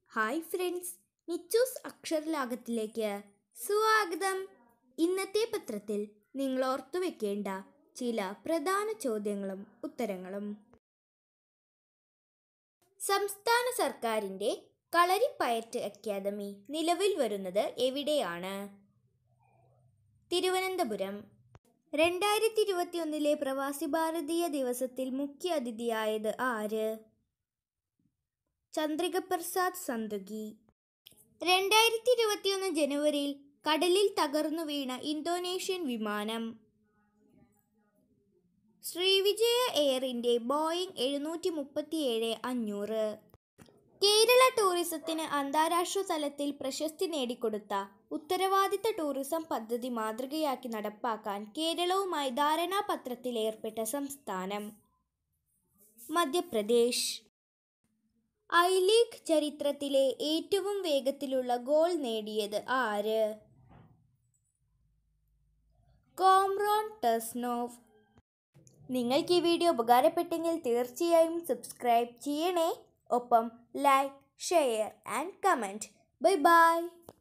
hi friends Nichu's അക്ഷരലാകത്തിലേക്ക് സ്വാഗതം ഇന്നത്തെ പത്രത്തിൽ നിങ്ങൾ ഓർത്തു വെക്കേണ്ട ചില പ്രധാന ചോദ്യങ്ങളും ഉത്തരങ്ങളും സംസ്ഥാന സർക്കാരിൻ്റെ കളരിപ്പയറ്റ് അക്കാദമി നിലവിൽ വരുന്നത് എവിടെയാണ് തിരുവനന്തപുരം രണ്ടായിരത്തി ഇരുപത്തിയൊന്നിലെ പ്രവാസി ഭാരതീയ ദിവസത്തിൽ മുഖ്യ അതിഥിയായത് ആര് ചന്ദ്രിക പ്രസാദ് സന്തുഗി രണ്ടായിരത്തി ഇരുപത്തിയൊന്ന് ജനുവരിയിൽ കടലിൽ തകർന്നു വീണ ഇന്തോനേഷ്യൻ വിമാനം ശ്രീവിജയ എയറിൻ്റെ ബോയിങ് എഴുന്നൂറ്റി മുപ്പത്തിയേഴ് അഞ്ഞൂറ് കേരള ടൂറിസത്തിന് അന്താരാഷ്ട്ര തലത്തിൽ പ്രശസ്തി നേടിക്കൊടുത്ത ഉത്തരവാദിത്ത ടൂറിസം പദ്ധതി മാതൃകയാക്കി നടപ്പാക്കാൻ കേരളവുമായി ധാരണാപത്രത്തിൽ ഏർപ്പെട്ട സംസ്ഥാനം മധ്യപ്രദേശ് ഐ ലീഗ് ചരിത്രത്തിലെ ഏറ്റവും വേഗത്തിലുള്ള ഗോൾ നേടിയത് ആര് കോംറോൺ ടെസ്നോവ് നിങ്ങൾക്ക് ഈ വീഡിയോ ഉപകാരപ്പെട്ടെങ്കിൽ തീർച്ചയായും സബ്സ്ക്രൈബ് ചെയ്യണേ ഒപ്പം like share and comment bye by